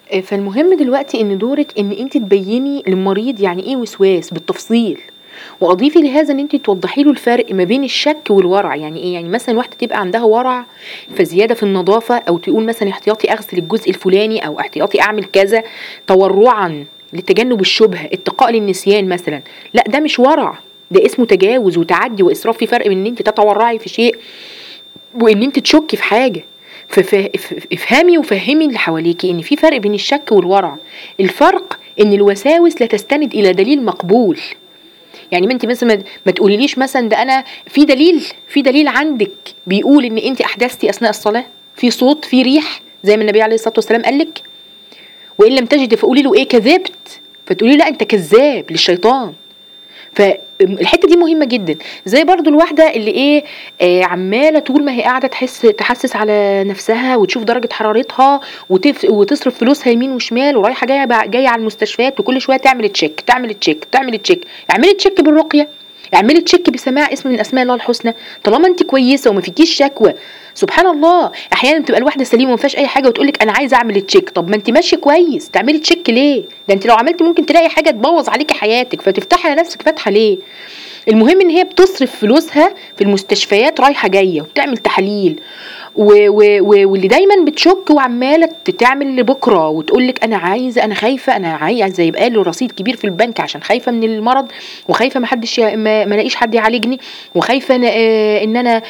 آه، فالمهم دلوقتي ان دورك ان انت تبيني للمريض يعني ايه وسواس بالتفصيل واضيفي لهذا ان انت توضحي له الفرق ما بين الشك والورع يعني ايه يعني مثلا واحده تبقى عندها ورع فزياده في النظافه او تقول مثلا احتياطي اغسل الجزء الفلاني او احتياطي اعمل كذا تورعا لتجنب الشبهه اتقاء للنسيان مثلا لا ده مش ورع ده اسمه تجاوز وتعدي واسراف في فرق بين ان انت تتورعي في شيء وان انت تشكي في حاجه فافهمي وفهمي اللي حواليكي ان في فرق بين الشك والورع الفرق ان الوساوس لا تستند الى دليل مقبول يعني ما انت مثلا ما تقوليليش مثلا ده انا في دليل في دليل عندك بيقول ان انت احدثتي اثناء الصلاه في صوت في ريح زي ما النبي عليه الصلاه والسلام قال لك وان لم تجد فقولي له ايه كذبت فتقولي لا انت كذاب للشيطان فالحته دي مهمه جدا زي برضو الواحده اللي ايه آه عماله طول ما هي قاعده تحس تحسس على نفسها وتشوف درجه حرارتها وتف وتصرف فلوسها يمين وشمال ورايحه جايه جايه على المستشفيات وكل شويه تعمل تشيك تعمل تشيك تعمل تشيك اعملي تشيك بالرقيه اعملي تشيك بسماع اسم من اسماء الله الحسنى طالما انت كويسه وما فيكيش شكوى سبحان الله احيانا بتبقى الواحده سليمه وما فيهاش اي حاجه وتقول لك انا عايزه اعمل تشيك طب ما انت ماشيه كويس تعملي تشيك ليه ده انت لو عملتي ممكن تلاقي حاجه تبوظ عليكي حياتك فتفتحي على نفسك فتحه ليه المهم ان هي بتصرف فلوسها في المستشفيات رايحه جايه وبتعمل تحاليل و و و واللي دايما بتشك وعماله تعمل لبكره وتقول لك انا عايزه انا خايفه انا عايزه يبقى له رصيد كبير في البنك عشان خايفه من المرض وخايفه ما حدش ما الاقيش حد يعالجني وخايفه ان, آه ان انا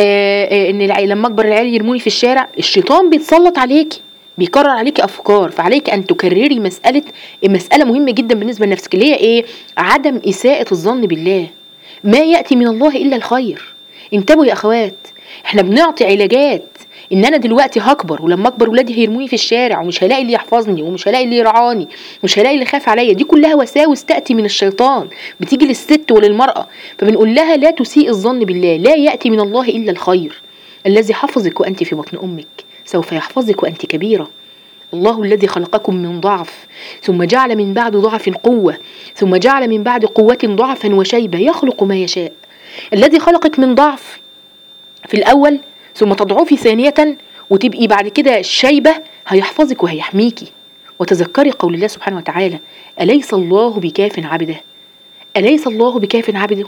آه ان لما اكبر العيال يرموني في الشارع الشيطان بيتسلط عليكي بيكرر عليكي افكار فعليك ان تكرري مساله مساله مهمه جدا بالنسبه لنفسك اللي هي ايه عدم اساءه الظن بالله ما ياتي من الله الا الخير انتبهوا يا اخوات احنا بنعطي علاجات ان انا دلوقتي هكبر ولما اكبر ولادي هيرموني في الشارع ومش هلاقي اللي يحفظني ومش هلاقي اللي يرعاني ومش هلاقي اللي خاف عليا دي كلها وساوس تاتي من الشيطان بتيجي للست وللمراه فبنقول لها لا تسيء الظن بالله لا ياتي من الله الا الخير الذي حفظك وانت في بطن امك سوف يحفظك وانت كبيره الله الذي خلقكم من ضعف ثم جعل من بعد ضعف قوة ثم جعل من بعد قوة ضعفا وشيبة يخلق ما يشاء الذي خلقك من ضعف في الأول ثم تضعفي ثانية وتبقي بعد كده شيبة هيحفظك وهيحميكي وتذكري قول الله سبحانه وتعالى أليس الله بكاف عبده أليس الله بكاف عبده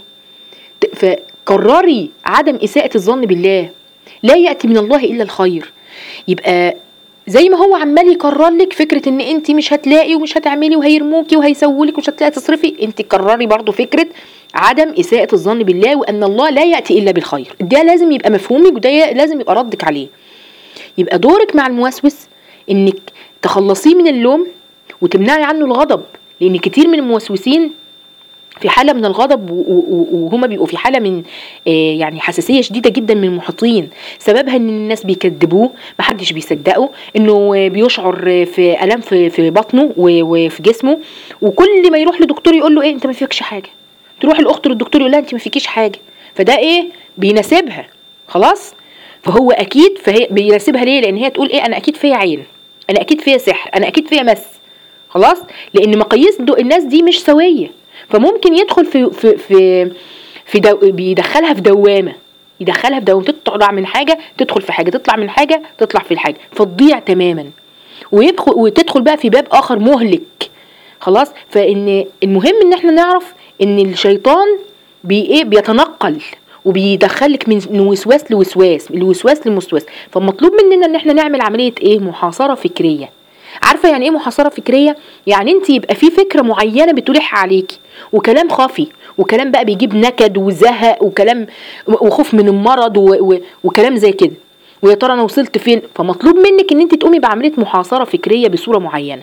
فقرري عدم إساءة الظن بالله لا يأتي من الله إلا الخير يبقى زي ما هو عمال يكرر لك فكره ان انت مش هتلاقي ومش هتعملي وهيرموكي وهيسوولك ومش هتلاقي تصرفي انت كرري برضو فكره عدم اساءه الظن بالله وان الله لا ياتي الا بالخير ده لازم يبقى مفهومك وده لازم يبقى ردك عليه يبقى دورك مع الموسوس انك تخلصيه من اللوم وتمنعي عنه الغضب لان كتير من الموسوسين في حاله من الغضب وهما بيبقوا في حاله من آه، يعني حساسيه شديده جدا من المحيطين سببها ان الناس بيكذبوه محدش بيصدقه انه بيشعر في الام في في بطنه وفي جسمه وكل ما يروح لدكتور يقول له ايه انت ما فيكش حاجه تروح الاخت للدكتور يقول لها انت ما فيكيش حاجه فده ايه بيناسبها خلاص فهو اكيد فهي بيناسبها ليه لان هي تقول ايه انا اكيد فيا عين انا اكيد فيا سحر انا اكيد فيا مس خلاص لان مقاييس الناس دي مش سويه فممكن يدخل في في في, في دو بيدخلها في دوامه يدخلها في دوامه تطلع من حاجه تدخل في حاجه تطلع من حاجه تطلع في الحاجه فتضيع تماما ويدخل وتدخل بقى في باب اخر مهلك خلاص فان المهم ان احنا نعرف ان الشيطان بي ايه بيتنقل وبيدخلك من وسواس لوسواس الوسواس للوسواس فالمطلوب مننا ان احنا نعمل عمليه ايه محاصره فكريه عارفه يعني ايه محاصره فكريه يعني انت يبقى في فكره معينه بتلح عليكي وكلام خافي وكلام بقى بيجيب نكد وزهق وكلام وخوف من المرض و... و... وكلام زي كده ويا ترى انا وصلت فين فمطلوب منك ان انت تقومي بعمليه محاصره فكريه بصوره معينه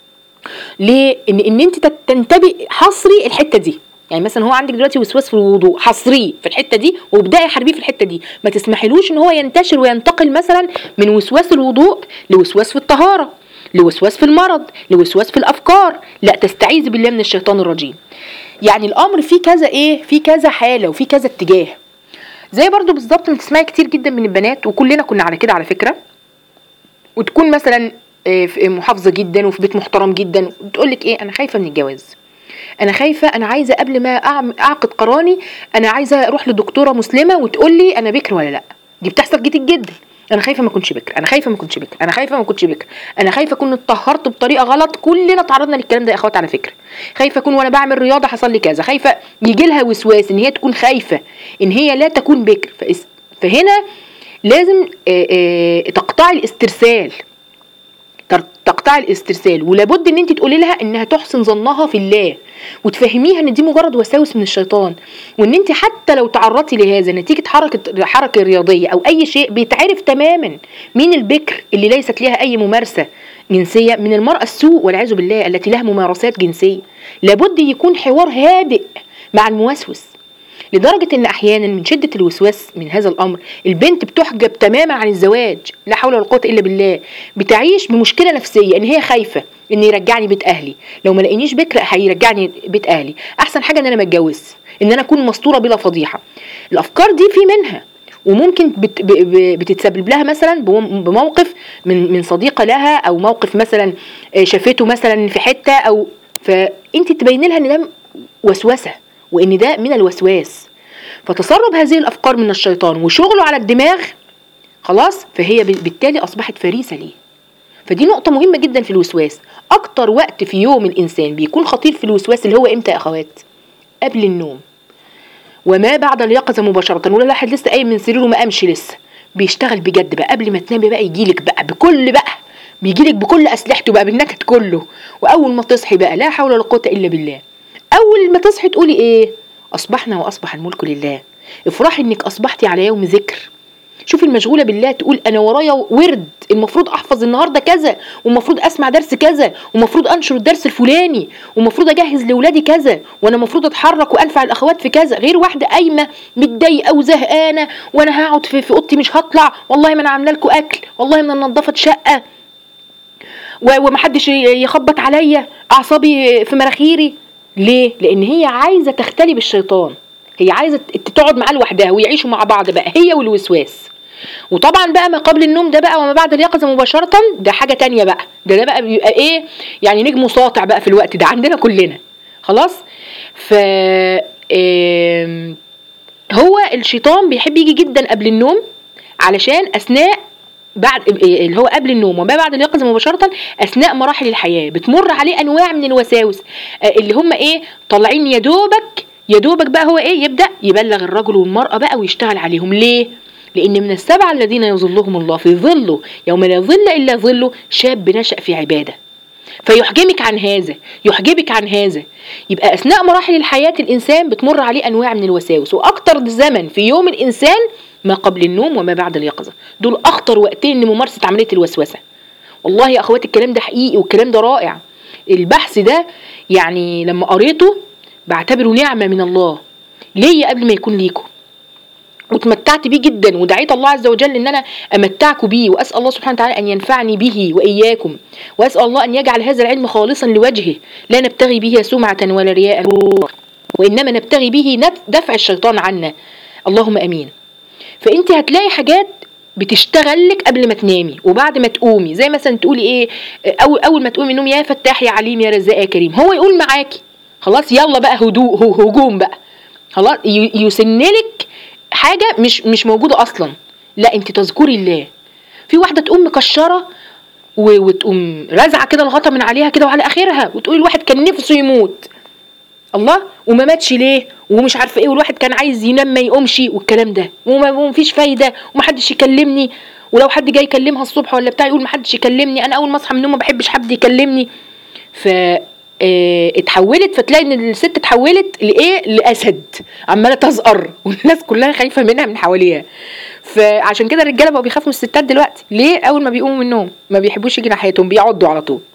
ليه ان ان انت تنتبه حصري الحته دي يعني مثلا هو عندك دلوقتي وسواس في الوضوء حصريه في الحته دي وابداي حاربيه في الحته دي ما تسمحيلوش ان هو ينتشر وينتقل مثلا من وسواس الوضوء لوسواس في الطهاره لوسواس في المرض لوسواس في الافكار لا تستعيذ بالله من الشيطان الرجيم يعني الامر فيه كذا ايه فيه كذا حاله وفيه كذا اتجاه زي برضو بالظبط ما تسمعي كتير جدا من البنات وكلنا كنا على كده على فكره وتكون مثلا آه، محافظه جدا وفي بيت محترم جدا وتقول لك ايه انا خايفه من الجواز انا خايفه انا عايزه قبل ما اعقد قراني انا عايزه اروح لدكتوره مسلمه وتقول لي انا بكر ولا لا دي بتحصل كتير جدا انا خايفه ما اكونش بكر انا خايفه ما اكونش بكر انا خايفه ما اكونش بكر انا خايفه اكون اتطهرت بطريقه غلط كلنا تعرضنا للكلام ده يا اخوات على فكره خايفه اكون وانا بعمل رياضه حصل لي كذا خايفه يجي لها وسواس ان هي تكون خايفه ان هي لا تكون بكر فإس- فهنا لازم آه، آه، تقطعي الاسترسال تر- تقطعي الاسترسال ولابد ان انت تقولي لها انها تحسن ظنها في الله وتفهميها ان دي مجرد وساوس من الشيطان وان انت حتى لو تعرضتي لهذا نتيجه حركه حركه رياضيه او اي شيء بيتعرف تماما مين البكر اللي ليست لها اي ممارسه جنسيه من المراه السوء والعياذ بالله التي لها ممارسات جنسيه لابد يكون حوار هادئ مع الموسوس لدرجة إن أحيانا من شدة الوسواس من هذا الأمر البنت بتحجب تماما عن الزواج لا حول ولا قوة إلا بالله بتعيش بمشكلة نفسية إن هي خايفة إن يرجعني بيت أهلي لو ما لقينيش بكر هيرجعني بيت أهلي أحسن حاجة إن أنا ما أتجوز إن أنا أكون مستورة بلا فضيحة الأفكار دي في منها وممكن بت ب- ب- بتتسبب لها مثلا بم- بموقف من من صديقه لها او موقف مثلا آه، شافته مثلا في حته او فانت تبين لها ان ده وسوسه وان ده من الوسواس فتسرب هذه الافكار من الشيطان وشغله على الدماغ خلاص فهي بال- بالتالي اصبحت فريسه ليه فدي نقطة مهمة جدا في الوسواس أكتر وقت في يوم الإنسان بيكون خطير في الوسواس اللي هو إمتى يا أخوات قبل النوم وما بعد اليقظة مباشرة ولا واحد لسه قايم من سريره ما قامش لسه بيشتغل بجد بقى قبل ما تنامي بقى يجيلك بقى بكل بقى بيجيلك بكل أسلحته بقى بالنكد كله وأول ما تصحي بقى لا حول ولا قوة إلا بالله أول ما تصحي تقولي إيه أصبحنا وأصبح الملك لله افرحي إنك أصبحتي على يوم ذكر شوفي المشغوله بالله تقول انا ورايا ورد المفروض احفظ النهارده كذا ومفروض اسمع درس كذا ومفروض انشر الدرس الفلاني ومفروض اجهز لاولادي كذا وانا المفروض اتحرك وانفع الاخوات في كذا غير واحده قايمه متضايقه وزهقانه وانا هقعد في, في اوضتي مش هطلع والله ما انا عامله لكم اكل والله ما انا نظفت شقه و- ومحدش ي- يخبط عليا اعصابي في مناخيري ليه لان هي عايزه تختلي بالشيطان هي عايزه ت- تقعد معاه لوحدها ويعيشوا مع بعض بقى هي والوسواس وطبعا بقى ما قبل النوم ده بقى وما بعد اليقظه مباشره ده حاجه تانية بقى ده ده بقى بيبقى ايه يعني نجم ساطع بقى في الوقت ده عندنا كلنا خلاص ف آم، هو الشيطان بيحب يجي جدا قبل النوم علشان اثناء بعد اللي هو قبل النوم وما بعد اليقظه مباشره اثناء مراحل الحياه بتمر عليه انواع من الوساوس آه، اللي هم ايه طالعين يا دوبك يا دوبك بقى هو ايه يبدا يبلغ الرجل والمراه بقى ويشتغل عليهم ليه لان من السبعه الذين يظلهم الله في ظله يوم لا ظل الا ظله شاب نشا في عباده فيحجمك عن هذا يحجبك عن هذا يبقى اثناء مراحل الحياه الانسان بتمر عليه انواع من الوساوس واكتر زمن في يوم الانسان ما قبل النوم وما بعد اليقظه دول اخطر وقتين لممارسه عمليه الوسوسه والله يا اخواتي الكلام ده حقيقي والكلام ده رائع البحث ده يعني لما قريته بعتبره نعمه من الله ليا قبل ما يكون ليكم وتمتعت بيه جدا ودعيت الله عز وجل ان انا امتعكم بيه واسال الله سبحانه وتعالى ان ينفعني به واياكم واسال الله ان يجعل هذا العلم خالصا لوجهه لا نبتغي به سمعه ولا رياء وانما نبتغي به نف- دفع الشيطان عنا اللهم امين فانت هتلاقي حاجات بتشتغل لك قبل ما تنامي وبعد ما تقومي زي مثلا تقولي ايه اول اول ما تقومي من النوم يا فتاح يا عليم يا رزاق يا كريم هو يقول معاكي خلاص يلا بقى هدوء هو- هجوم بقى خلاص ي- يسنلك حاجه مش مش موجوده اصلا لا انت تذكري الله في واحده تقوم مكشره و- وتقوم رازعه كده الغطا من عليها كده وعلى اخرها وتقول الواحد كان نفسه يموت الله وما ماتش ليه ومش عارفه ايه والواحد كان عايز ينام ما يقومش والكلام ده وما ومفيش فايده ومحدش يكلمني ولو حد جاي يكلمها الصبح ولا بتاع يقول محدش يكلمني انا اول ما اصحى من النوم ما بحبش حد يكلمني ف آه، اتحولت فتلاقي ان الست اتحولت لايه لاسد عماله تزقر والناس كلها خايفه منها من حواليها فعشان كده الرجاله بقوا بيخافوا من الستات دلوقتي ليه اول ما بيقوموا من النوم ما بيحبوش يجي ناحيتهم بيعضوا على طول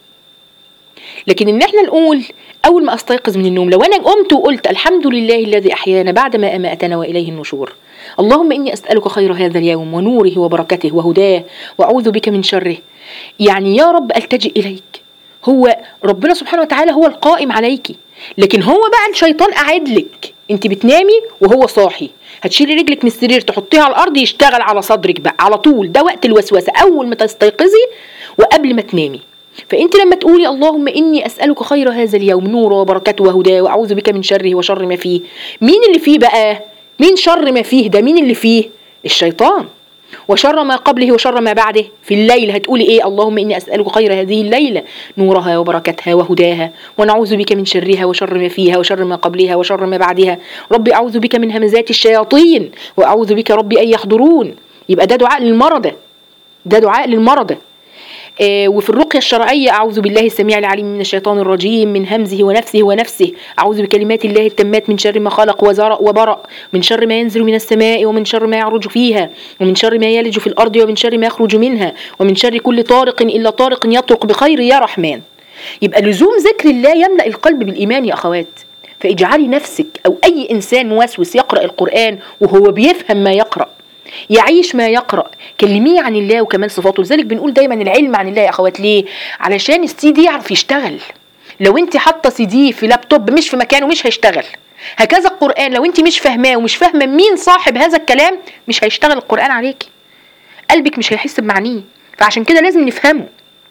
لكن ان احنا نقول اول ما استيقظ من النوم لو انا قمت وقلت الحمد لله الذي احيانا بعد ما اماتنا واليه النشور اللهم اني اسالك خير هذا اليوم ونوره وبركته وهداه واعوذ بك من شره يعني يا رب التجئ اليك هو ربنا سبحانه وتعالى هو القائم عليكي لكن هو بقى الشيطان قاعد لك انت بتنامي وهو صاحي هتشيلي رجلك من السرير تحطيها على الارض يشتغل على صدرك بقى على طول ده وقت الوسوسه اول ما تستيقظي وقبل ما تنامي فانت لما تقولي اللهم اني اسالك خير هذا اليوم نوره وبركته وهداه واعوذ بك من شره وشر ما فيه مين اللي فيه بقى مين شر ما فيه ده مين اللي فيه الشيطان وشر ما قبله وشر ما بعده في الليل هتقولي ايه اللهم اني اسالك خير هذه الليله نورها وبركتها وهداها ونعوذ بك من شرها وشر ما فيها وشر ما قبلها وشر ما بعدها ربي اعوذ بك من همزات الشياطين واعوذ بك ربي ان يحضرون يبقى ده دعاء للمرضى ده دعاء للمرضى آه، وفي الرقية الشرعية أعوذ بالله السميع العليم من الشيطان الرجيم من همزه ونفسه ونفسه أعوذ بكلمات الله التامات من شر ما خلق وزرع وبرأ من شر ما ينزل من السماء ومن شر ما يعرج فيها ومن شر ما يلج في الأرض ومن شر ما يخرج منها ومن شر كل طارق إلا طارق يطرق بخير يا رحمن يبقى لزوم ذكر الله يملأ القلب بالإيمان يا أخوات فاجعلي نفسك أو أي إنسان موسوس يقرأ القرآن وهو بيفهم ما يقرأ يعيش ما يقرأ كلميه عن الله وكمال صفاته لذلك بنقول دايما العلم عن الله يا أخوات ليه علشان السي دي يعرف يشتغل لو انت حاطه سي دي في لابتوب مش في مكانه مش هيشتغل هكذا القرآن لو انت مش فاهماه ومش فاهمه مين صاحب هذا الكلام مش هيشتغل القرآن عليكي قلبك مش هيحس بمعنيه فعشان كده لازم نفهمه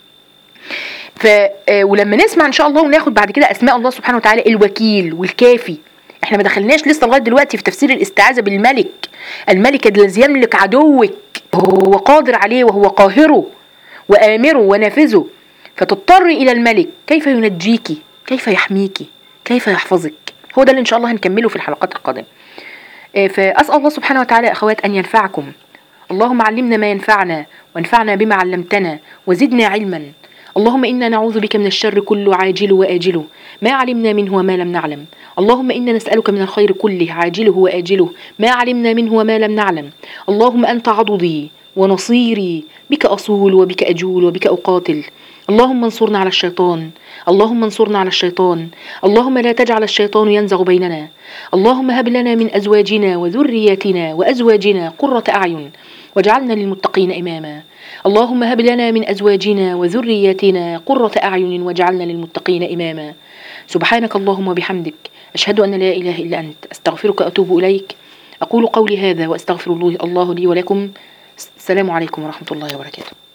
ف آه، ولما نسمع ان شاء الله وناخد بعد كده اسماء الله سبحانه وتعالى الوكيل والكافي احنا ما دخلناش لسه لغايه دلوقتي في تفسير الاستعاذه بالملك الملك الذي يملك عدوك هو قادر عليه وهو قاهره وامره ونافذه فتضطر الى الملك كيف ينجيك كيف يحميك كيف يحفظك هو ده اللي ان شاء الله هنكمله في الحلقات القادمه آه، فاسال الله سبحانه وتعالى يا اخوات ان ينفعكم اللهم علمنا ما ينفعنا وانفعنا بما علمتنا وزدنا علما اللهم إنا نعوذ بك من الشر كله عاجله وآجله ما علمنا منه وما لم نعلم اللهم إنا نسألك من الخير كله عاجله وآجله ما علمنا منه وما لم نعلم اللهم أنت عضدي ونصيري بك أصول وبك أجول وبك أقاتل اللهم انصرنا على الشيطان اللهم انصرنا على الشيطان اللهم لا تجعل الشيطان ينزغ بيننا اللهم هب لنا من أزواجنا وذرياتنا وأزواجنا قرة أعين واجعلنا للمتقين إماما اللهم هب لنا من أزواجنا وذرياتنا قرة أعين واجعلنا للمتقين إماما سبحانك اللهم وبحمدك أشهد أن لا إله إلا أنت أستغفرك وأتوب إليك أقول قولي هذا وأستغفر الله الله لي ولكم السلام عليكم ورحمة الله وبركاته